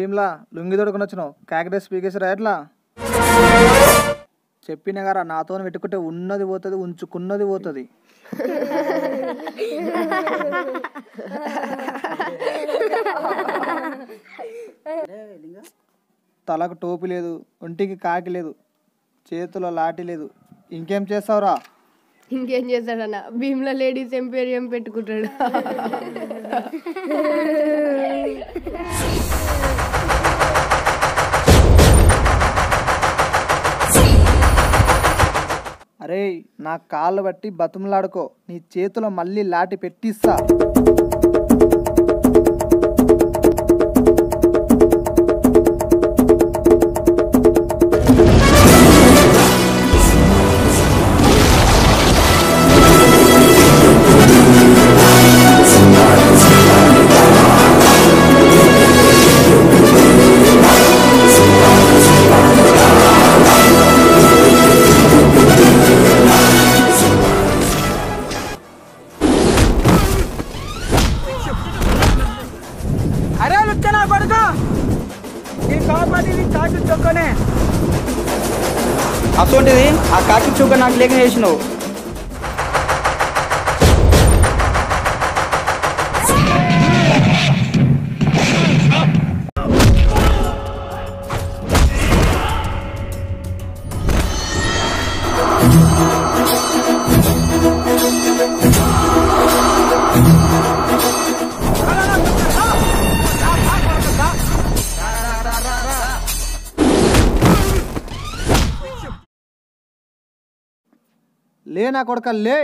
భీమ్లా లుంగి తొడుకుని వచ్చినావు కాకిడస్ పీకేసరా ఎట్లా చెప్పిన గారా నాతో పెట్టుకుంటే ఉన్నది పోతుంది ఉంచుకున్నది పోతుంది తలకు టోపీ లేదు ఒంటికి కాకి లేదు చేతిలో లాటి లేదు ఇంకేం చేస్తావురా ఇంకేం చేస్తాడన్న భీమ్లా లేడీస్ ఎంపీరియం పెట్టుకుంటాడు అరే నా కాళ్ళు బట్టి బతుములాడుకో నీ చేతిలో మళ్ళీ లాటి పెట్టిస్తా అరే లుచ్చనా కొడుకు ఈ కాపాది చాటు చొక్కనే అసోంటిది ఆ కాకి చుక్క నాకు లేక చేసినావు లే నా కొడక లే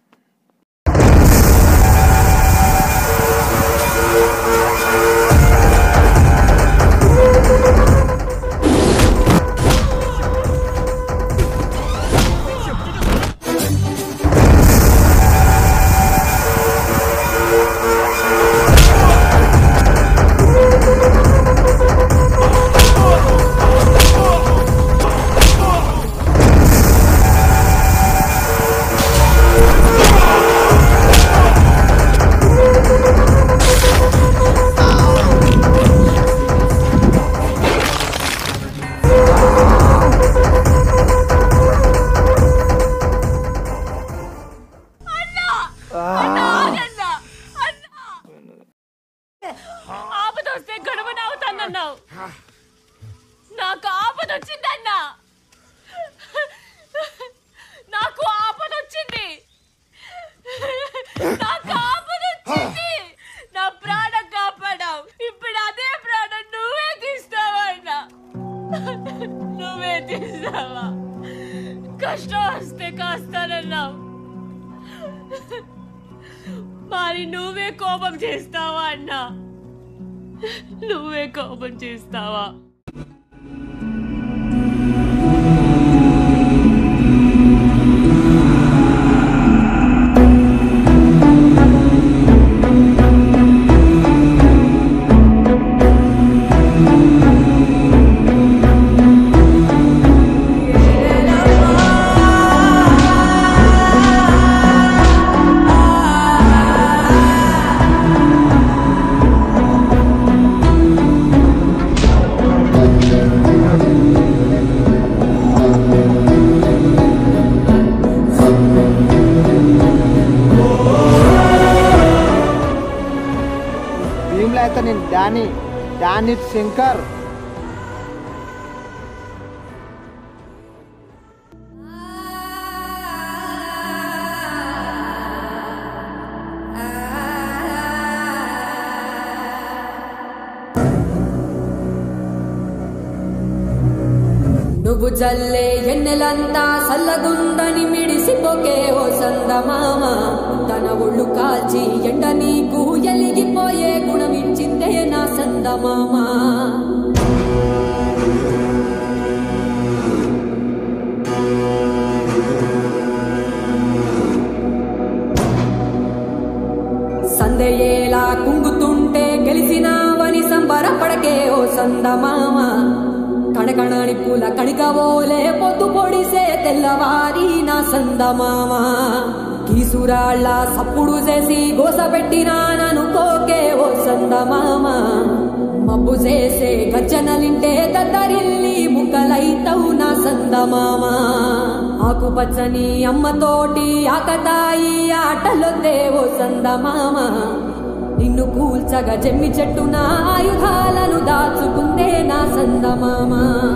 ఆపద వస్తే గొడవ నవ్వుతానన్నావు నాకు ఆపద వచ్చిందన్నా నాకు ఆపద వచ్చింది నాకు ఆపద వచ్చింది నా ప్రాణం కాపాడావు ఇప్పుడు అదే ప్రాణం నువ్వే తీస్తావా అన్నా నువ్వే తీస్తావా కష్టం వస్తే కాస్తానన్నావు మరి నువ్వే కోపం చేస్తావా అన్నా నువ్వే కోపం చేస్తావా భీమ్లా అయితే నేను డానీ డానీ శంకర్ నువ్వు జల్లే ఎన్నెలంతా సల్లగుందని మిడిసిపోకే ఓ సందమామ తన ఒళ్ళు కాల్చి ఎండ నీకు ఎలిగిపోయే గుణమిచ్చిందే నా సందమామ సందేయేలా కుంగుతుంటే గెలిసినావని సంబరపడకే ఓ సందమామ కణకణాని పూల కణికవోలే పొద్దు పొడిసే తెల్లవారి నా సందమామ కీసురాళ్ళ సప్పుడు చేసి గోస పెట్టినా నన్ను కోకే ఓ సందమామ మబ్బు చేసే గర్జనలింటే దద్దరిల్లి బుక్కలైతవు నా సందమామ ఆకుపచ్చని అమ్మతోటి ఆకతాయి ఆటలొద్దే ఓ సందమామ నిన్ను కూల్చగా జమ్మి చెట్టున ఆయుధాలను దాచుకుందే నా సందమామ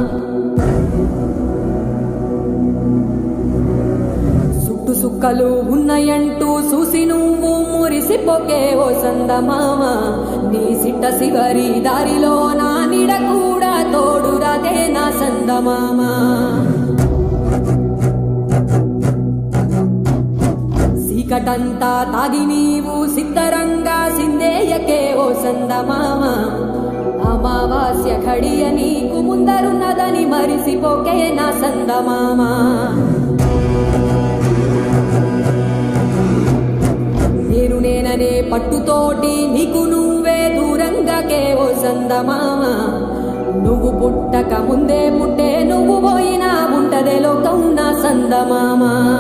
సుట్టు సుక్కలు ఉన్నాయంటూ చూసి నువ్వు మురిసిపోకే ఓ సందమామ నీ సిట్ట సిగరి దారిలో నా నిడ కూడా తోడురాదే నా సందమామ సీకటంతా తాగి నీవు సిద్ధరంగా సిందేయకే ఓ సందమామ అమావాస్య ఘడియ నీకు ముందరున్నదని మరిసిపోకే నా సందమామ నేను నేననే పట్టుతోటి నీకు నువ్వే దూరంగాకే ఓ సందమామ నువ్వు పుట్టక ముందే పుట్టే నువ్వు పోయినా ఉంటదే లోకం నా సందమామ